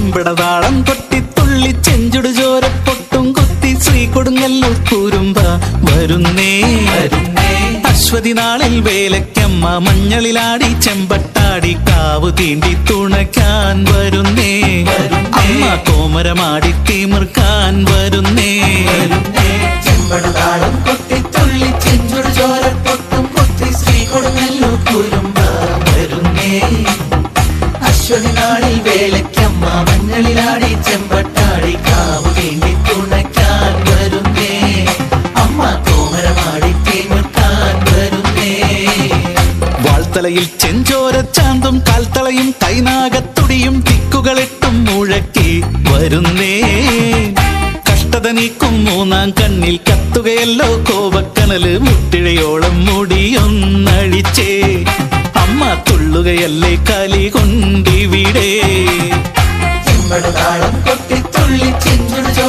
ചെമ്പടതാളം കൊട്ടി തുള്ളി ചെഞ്ചുടു ചോര പൊട്ടും കുത്തി ശ്രീ കൊടുങ്ങല്ലൂർ കൂരുമ്പ വരുന്നേ അശ്വതി നാളിൽ വേലയ്ക്കമ്മ മഞ്ഞളിലാടി ചെമ്പട്ടാടി കാവ് തീണ്ടി തുണയ്ക്കാൻ വരുന്നേ അമ്മ കോമരമാടി തീമിർക്കാൻ വരുന്നേ ചെമ്പടതാളം കൊട്ടി തുള്ളി ചെഞ്ചുടു ചോര പൊട്ടും കുത്തി ശ്രീ കൊടുങ്ങല്ലു കുരുമ്പ വരുന്നേ അശ്വതി നാളിൽ വേലയ്ക്കമ്മ മഞ്ഞളിലാടി ചെമ്പട്ടാടി കാവ് വേണ്ടി തുണയ്ക്കാൻ വരുന്നേ അമ്മ കോമരമാടി തീമുക്കാൻ വരുന്നേ വാൾത്തലയിൽ ചെഞ്ചോര ചാന്തും കാൽത്തളയും കൈനാഗത്തുടിയും തിക്കുകളിട്ടും മുഴക്കി വരുന്നേ കഷ്ടത നീക്കും മൂന്നാം കണ്ണിൽ കത്തുകയല്ലോ കോപക്കനല് മുട്ടിഴയോളം മുടിയൊന്നഴിച്ചേ അമ്മ തുള്ളുകയല്ലേ കലി കൊണ്ടിവിടെ ചെമ്പടതാളം കൊട്ടി തുള്ളി ചെഞ്ചുടു ചോര